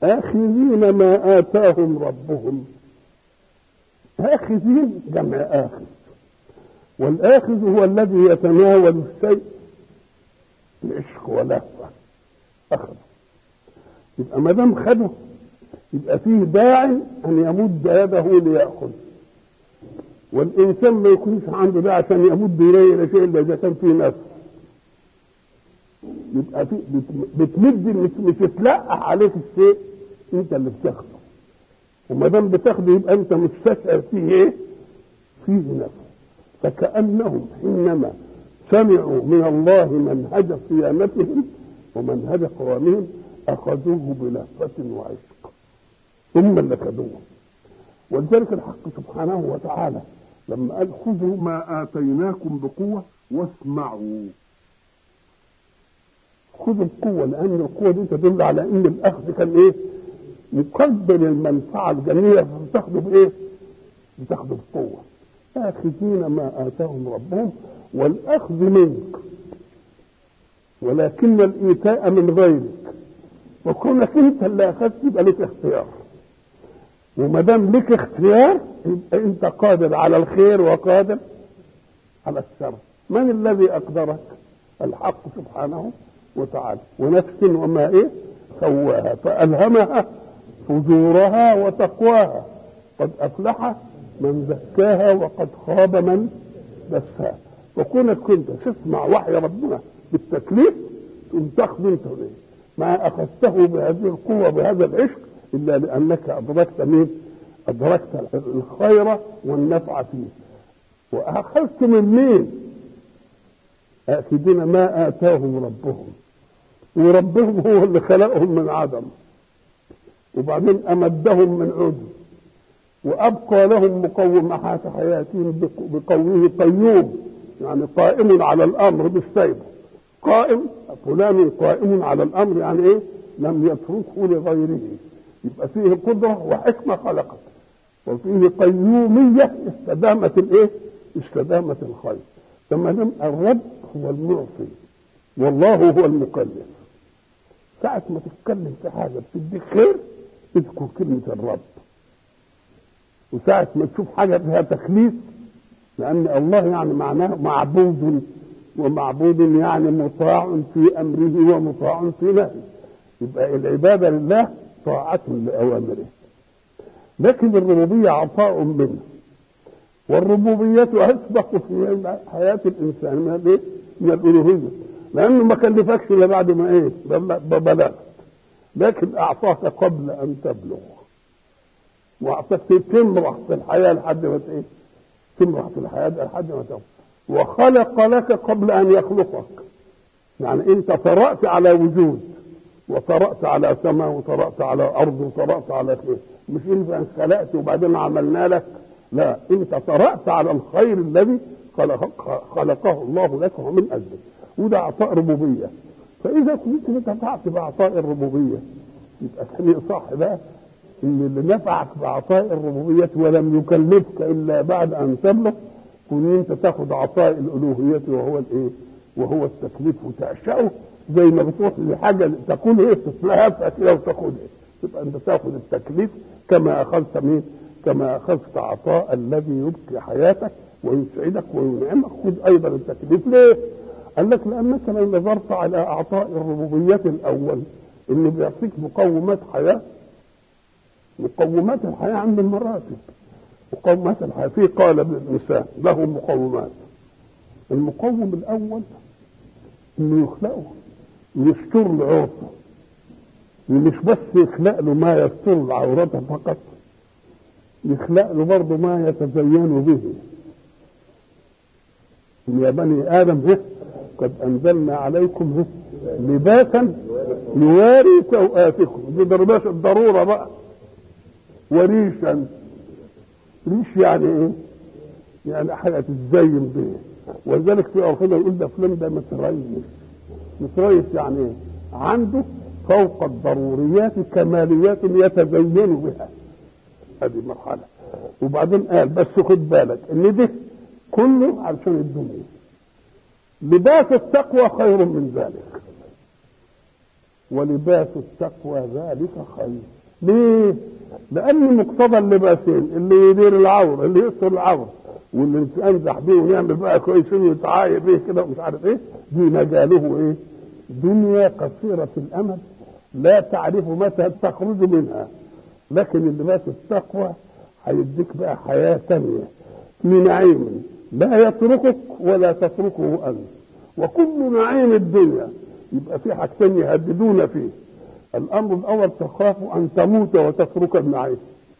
آخذين ما آتاهم ربهم آخذين جمع آخذ والآخذ هو الذي يتناول الشيء بعشق ولهفة أخذ يبقى ما دام خده يبقى فيه داعي أن يمد يده ليأخذ والإنسان ما يكونش عنده ده عشان يمد إليه إلى شيء إلا إذا كان فيه نفس يبقى في بتمد مش مش تلقح عليك الشيء انت اللي بتاخده وما دام بتاخده يبقى انت مستشعر فيه ايه؟ فيه نفس فكأنهم حينما سمعوا من الله منهج صيانتهم ومنهج قوامهم أخذوه بلهفة وعشق ثم اللي خدوه ولذلك الحق سبحانه وتعالى لما قال خذوا ما آتيناكم بقوة واسمعوا خذوا القوة لأن القوة دي تدل على أن الأخذ كان إيه؟ يقدر المنفعة الجميلة فبتاخده بإيه؟ بتاخده بقوة آخذين ما آتاهم ربهم والأخذ منك ولكن الإيتاء من غيرك وكونك أنت اللي أخذت يبقى لك اختيار وما دام لك اختيار يبقى أنت قادر على الخير وقادر على الشر من الذي أقدرك؟ الحق سبحانه وتعالى ونفس وما إيه؟ سواها فألهمها فجورها وتقواها قد أفلح من زكاها وقد خاب من دساها وكونك كنت تسمع وحي ربنا بالتكليف تقوم تاخذ انت ما اخذته بهذه القوه بهذا العشق الا لانك ادركت مين؟ ادركت الخير والنفع فيه واخذت من مين؟ اخذين ما اتاهم ربهم وربهم هو اللي خلقهم من عدم وبعدين امدهم من عدم وابقى لهم مقومات حياتهم بقوله قيوم يعني قائم على الامر بالسيبه قائم فلان قائم على الامر يعني ايه لم يتركه لغيره يبقى فيه قدره وحكمه خلقت وفيه قيوميه استدامه الايه استدامه الخير ثم دام الرب هو المعطي والله هو المكلف ساعة ما تتكلم في حاجة بتديك خير اذكر كلمة الرب وساعة ما تشوف حاجة فيها تكليف لأن الله يعني معناه معبود ومعبود يعني مطاع في أمره ومطاع في نهيه يبقى العبادة لله طاعة لأوامره لكن الربوبية عطاء منه والربوبية أسبق في حياة الإنسان من الإيه؟ من الألوهية لأنه ما كلفكش إلا بعد ما إيه؟ بلغت لكن أعطاك قبل أن تبلغ واعطاك تمرح في الحياه لحد ما ايه؟ تمرح في الحياه لحد ما تمرح وخلق لك قبل ان يخلقك يعني انت طرأت على وجود وطرأت على سماء وطرأت على ارض وطرأت على خير مش انت خلقت وبعدين عملنا لك لا انت طرأت على الخير الذي خلق خلقه الله لك ومن اجلك وده عطاء ربوبيه فاذا كنت نفعت بعطاء الربوبيه يبقى ثاني صح بقى ان اللي نفعك بعطاء الربوبيه ولم يكلفك الا بعد ان تبلغ كن انت تاخذ عطاء الالوهيه وهو الايه؟ وهو التكليف وتعشقه زي ما بتروح لحاجه تكون ايه تتلهفها كده وتاخدها تبقى انت تاخذ التكليف كما اخذت مين؟ كما اخذت عطاء الذي يبقي حياتك ويسعدك وينعمك خذ ايضا التكليف ليه؟ قال لك لانك لو نظرت على اعطاء الربوبيه الاول اللي بيعطيك مقومات حياه مقومات الحياه عند المراتب مقومات الحياه في قالب الانسان له مقومات المقوم الاول انه يخلقه يستر له عورته مش بس يخلق له ما يستر عورته فقط يخلق له برضه ما يتزين به يا بني ادم هه قد انزلنا عليكم هه لباسا يواري سوآتكم دي لباس الضروره بقى وريشا ريش يعني ايه؟ يعني حاجه تتزين به ولذلك في عرفنا يقول ده فلان ده متريش متريش يعني ايه؟ عنده فوق الضروريات كماليات يتزين بها هذه مرحله وبعدين قال بس خد بالك ان ده كله علشان الدنيا لباس التقوى خير من ذلك ولباس التقوى ذلك خير ليه؟ لأن مقتضى اللباسين اللي يدير العور اللي يستر العور واللي ينزح بيه ويعمل بقى كويس ويتعاير بيه كده ومش عارف ايه دي مجاله ايه؟ دنيا قصيرة الأمد لا تعرف متى تخرج منها لكن اللباس التقوى هيديك بقى حياة تانية في نعيم لا يتركك ولا تتركه أنت وكل نعيم الدنيا يبقى في حاجتين يهددون فيه الأمر الأول تخاف أن تموت وتترك النعيم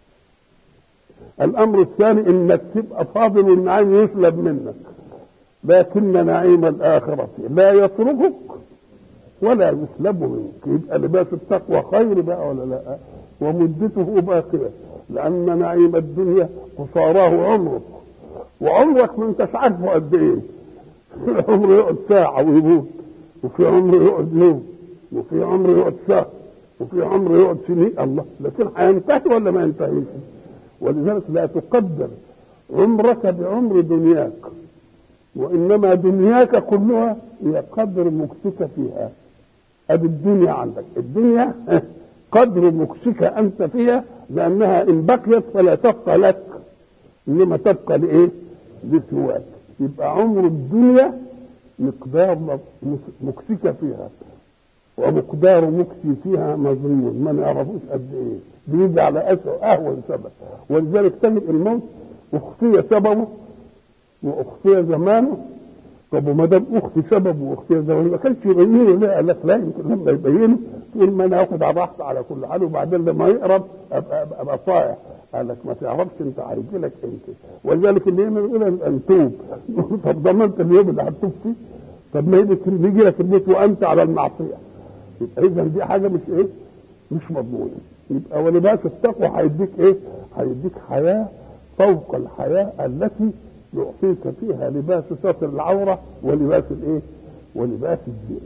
الأمر الثاني إنك تبقى فاضل والنعيم يسلب منك لكن نعيم الآخرة لا يتركك ولا يسلب منك يبقى لباس التقوى خير بقى ولا لا ومدته باقية لأن نعيم الدنيا قصاراه عمرك وعمرك ما انتش عارفه قد ايه في عمر يقعد ساعة ويموت وفي عمر يقعد يوم وفي عمر يقعد شهر وفي عمر يقعد سنين الله لكن هينتهي ولا ما ينتهيش ولذلك لا تقدر عمرك بعمر دنياك وإنما دنياك كلها هي قدر مكسك فيها ادي الدنيا عندك الدنيا قدر مكسك انت فيها لانها ان بقيت فلا تبقى لك انما تبقى لايه لسواك يبقى عمر الدنيا مقدار مكسك فيها ومقدار مكسي فيها مظنون ما نعرفوش قد ايه بيجي على اسوء اهون سبب ولذلك تجد الموت اخفي سببه واخفي زمانه طب وما دام اختي سبب واختي زمان ما كانش يبينه ليه؟ قال لك لا يمكن لما يبينه تقول ما انا هاخد على راحتي على كل حال وبعدين لما يقرب ابقى ابقى, أبقى صايع قال لك ما تعرفش انت هيجي لك امتى ولذلك اللي يقول ان توب طب ضمنت اليوم اللي هتوب فيه طب ما يجي لك الموت وانت على المعصيه يبقى اذا دي حاجه مش ايه؟ مش مضمونه يبقى ولباس التقوى هيديك ايه؟ هيديك حياه فوق الحياه التي يعطيك فيها لباس ستر العورة ولباس الايه ولباس الزينة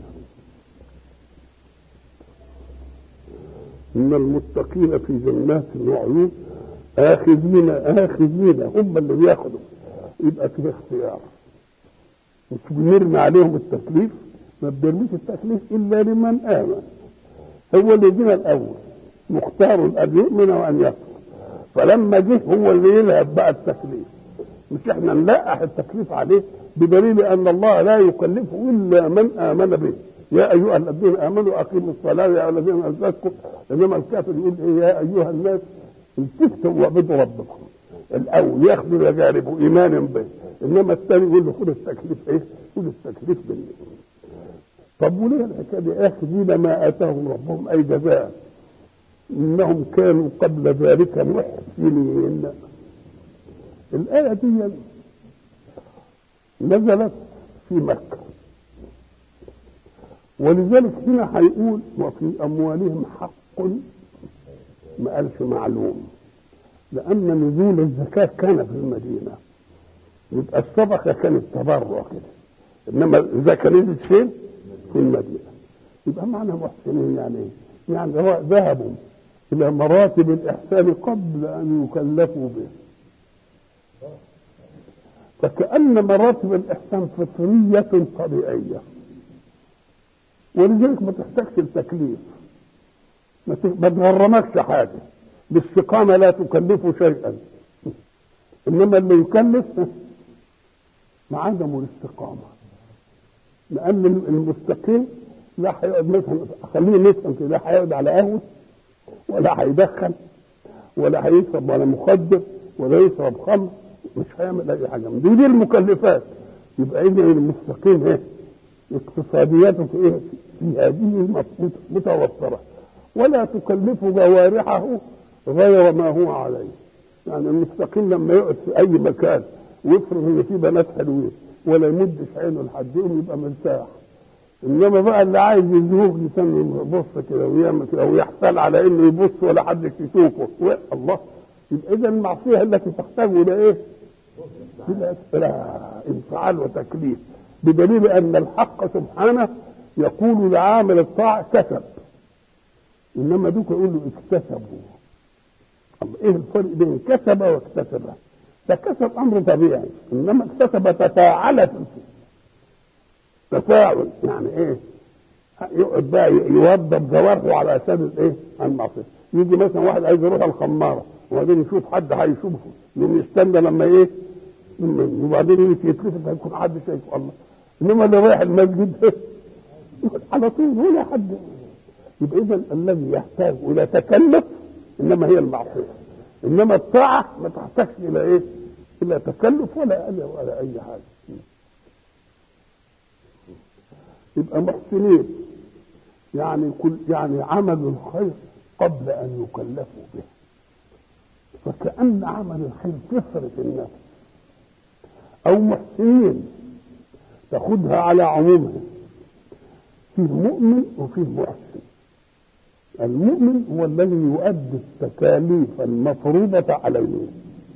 إن المتقين في جنات وعيون آخذين آخذين هم اللي بياخدوا يبقى في اختيار مش بنرمي عليهم التكليف ما بنرميش التكليف إلا لمن آمن هو اللي جينا الأول مختار أن يؤمن وأن يكفر فلما جه هو اللي يلهب بقى التكليف مش احنا نلقح التكليف عليه بدليل ان الله لا يكلفه الا من امن به يا ايها الذين امنوا اقيموا الصلاه يا ايها الذين امنوا انما الكافر يقول ايه يا ايها الناس التفتوا واعبدوا ربكم الاول ياخذوا يجاربوا ايمانا به انما الثاني يقول له خذ التكليف ايه؟ خذ التكليف مني طب وليه الحكايه دي اخذين ما اتاهم ربهم اي جزاء انهم كانوا قبل ذلك محسنين الآية دي نزلت في مكة ولذلك هنا هيقول وفي أموالهم حق ما قالش معلوم لأن نزول الزكاة كان في المدينة يبقى الصدقة كانت تبرع كده إنما الزكاة نزلت فين؟ في المدينة يبقى معنى محسنين يعني إيه؟ يعني ذهبوا إلى مراتب الإحسان قبل أن يكلفوا به فكأن مراتب الإحسان فطرية طبيعية ولذلك ما تحتاجش التكليف ما تغرمكش حاجة الاستقامة لا تكلف شيئا إنما اللي يكلف مع عدم الاستقامة لأن المستقيم لا هيقعد مثلا خليه نفهم كده لا هيقعد على قهوة ولا هيدخن ولا هيشرب ولا مخدر ولا يشرب خمر مش هيعمل اي حاجه من دي, دي المكلفات يبقى اذا المستقيم ايه اقتصادياته في ايه في هذه متوفره ولا تكلف جوارحه غير ما هو عليه يعني المستقيم لما يقعد في اي مكان ويفرض ان في بنات حلوين ولا يمدش عينه لحدهم يبقى مرتاح انما بقى اللي عايز يزوج لسانه يبص كده ويعمل كده ويحتال على انه يبص ولا حد يشوفه الله يبقى اذا المعصيه التي تحتاج الى ايه؟ الى انفعال وتكليف بدليل ان الحق سبحانه يقول لعامل الطاعه كسب انما دوك يقول له اكتسبوا الله ايه الفرق بين كسب واكتسب ده كسب امر طبيعي انما اكتسب تفاعل في الفعل تفاعل يعني ايه يقعد بقى يوضب جوارحه على اساس الايه؟ المعصيه يجي مثلا واحد عايز يروح الخماره وبعدين يشوف حد هيشوفه يقوم يستنى لما ايه؟ وبعدين يجي يتلفت هيكون حد شايفه الله انما اللي رايح المسجد على طول ولا حد يبقى اذا الذي يحتاج الى تكلف انما هي المعصيه انما الطاعه ما تحتاجش الى ايه؟ الى تكلف ولا ولا اي حاجه يبقى محسنين يعني كل يعني عملوا الخير قبل ان يكلفوا به فكأن عمل الخير كثرة النفس أو محسنين تاخدها على عمومها فيه مؤمن وفيه محسن المؤمن هو الذي يؤدي التكاليف المفروضة عليه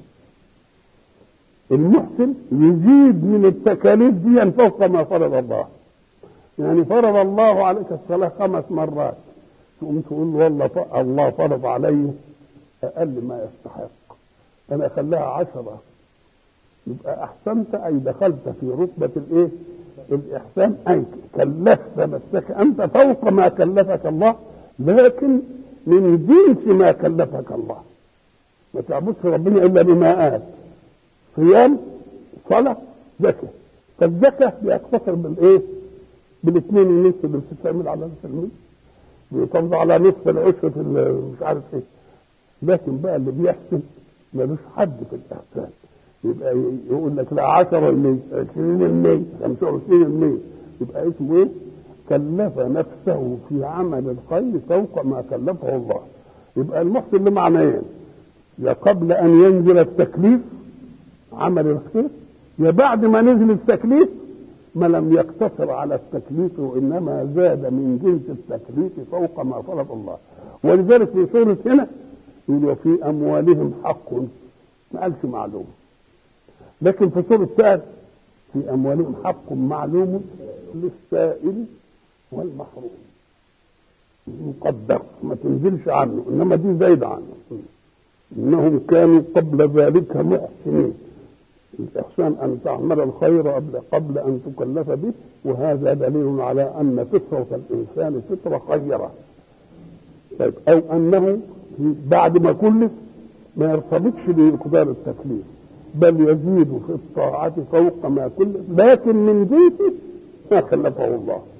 المحسن يزيد من التكاليف دي فوق ما فرض الله يعني فرض الله عليك الصلاة خمس مرات تقوم تقول والله الله فرض علي أقل ما يستحق أنا أخليها عشرة يبقى أحسنت أي دخلت في رتبة الإيه؟ الإحسان أي كلفت نفسك أنت فوق ما كلفك الله لكن من جنس ما كلفك الله ما تعبدش ربنا إلا بما آت صيام صلاة زكاة فالزكاة بيقتصر بالإيه؟ بالاثنين ونص اللي بتتعمل على نصف المية بيحافظ على نصف العشر في مش عارف ايه لكن بقى اللي بيحسن ملوش حد في الاحسان يبقى يقول لك لا 10 المية 20 المية 25 المية يبقى اسمه ايه؟ كلف نفسه في عمل الخير فوق ما كلفه الله يبقى المحسن له معنيين يا قبل ان ينزل التكليف عمل الخير يا بعد ما نزل التكليف ما لم يقتصر على التكليف وانما زاد من جنس التكليف فوق ما فرض الله ولذلك في سوره هنا يقول وفي اموالهم حق ما قالش معلوم لكن في سوره ثالث في اموالهم حق معلوم للسائل والمحروم مقدر ما تنزلش عنه انما دي زايده عنه انهم كانوا قبل ذلك محسنين الإحسان أن تعمل الخير قبل, قبل أن تكلف به وهذا دليل على أن فطرة الإنسان فطرة خيرة طيب أو أنه بعد ما كلف ما يرتبطش بمقدار التكليف بل يزيد في الطاعة فوق ما كلف لكن من جنسه ما كلفه الله